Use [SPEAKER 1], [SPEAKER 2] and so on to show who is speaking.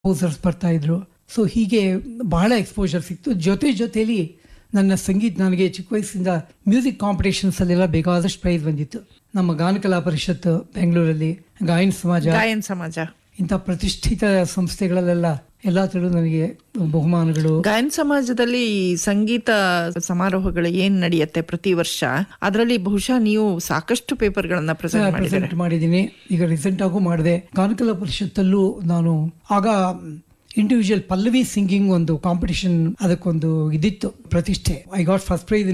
[SPEAKER 1] composers ಬರ್ತಾ ಇದ್ರು so ಹೀಗೆ ಬಹಳ ಎಕ್ಸ್ಪೋಜರ್ ಸಿಕ್ತು ಜೊತೆ ಜೊತೆಲಿ ನನ್ನ ಸಂಗೀತ ನನಗೆ ಚಿಕ್ಕ ವಯಸ್ಸಿಂದ ಮ್ಯೂಸಿಕ್ ಕಾಂಪಿಟೇಷನ್ಸ್ ಅಲ್ಲೆಲ್ಲ ಬೇಕಾದಷ್ಟು ಪ್ರೈಸ್ ಬಂದಿತ್ತು ನಮ್ಮ ಗಾನಕಲಾ ಪರಿಷತ್ ಬೆಂಗಳೂರಲ್ಲಿ ಗಾಯನ ಸಮಾಜ
[SPEAKER 2] ಗಾಯನ್ ಸಮಾಜ
[SPEAKER 1] ಇಂಥ ಪ್ರತಿಷ್ಠಿತ ಸಂಸ್ಥೆಗಳಲ್ಲೆಲ್ಲ ಎಲ್ಲಾ ತಡು ನನಗೆ ಬಹುಮಾನಗಳು
[SPEAKER 2] ಗಾಯನ್ ಸಮಾಜದಲ್ಲಿ ಈ ಸಂಗೀತ ಸಮಾರೋಹಗಳು ಏನ್ ನಡೆಯುತ್ತೆ ಪ್ರತಿ ವರ್ಷ ಅದರಲ್ಲಿ ಬಹುಶಃ ನೀವು ಸಾಕಷ್ಟು ಪೇಪರ್ಗಳನ್ನ ಪ್ರೆಸೆಂಟ್ ಮಾಡಿದ್ದಾರೆ
[SPEAKER 1] ಪ್ರೆಸೆಂಟ್ ಮಾಡಿದ್ದೀನಿ ಈಗ ರೀಸೆಂಟ್ ಆಗೂ ಮಾಡಿದೆ ಗಾನಕಲಾ ಪರಿಷತ್ತಲ್ಲೂ ನಾನು ಆಗ ಇಂಡಿವಿಜುವಲ್ ಪಲ್ಲವಿ ಸಿಂಗಿಂಗ್ ಒಂದು ಕಾಂಪಿಟಿಷನ್ ಅದಕ್ಕೊಂದು ಇದಿತ್ತು ಪ್ರತಿಷ್ಠೆ ಐ ಗಾಟ್ ಫಸ್ಟ್ ಪ್ರೈಸ್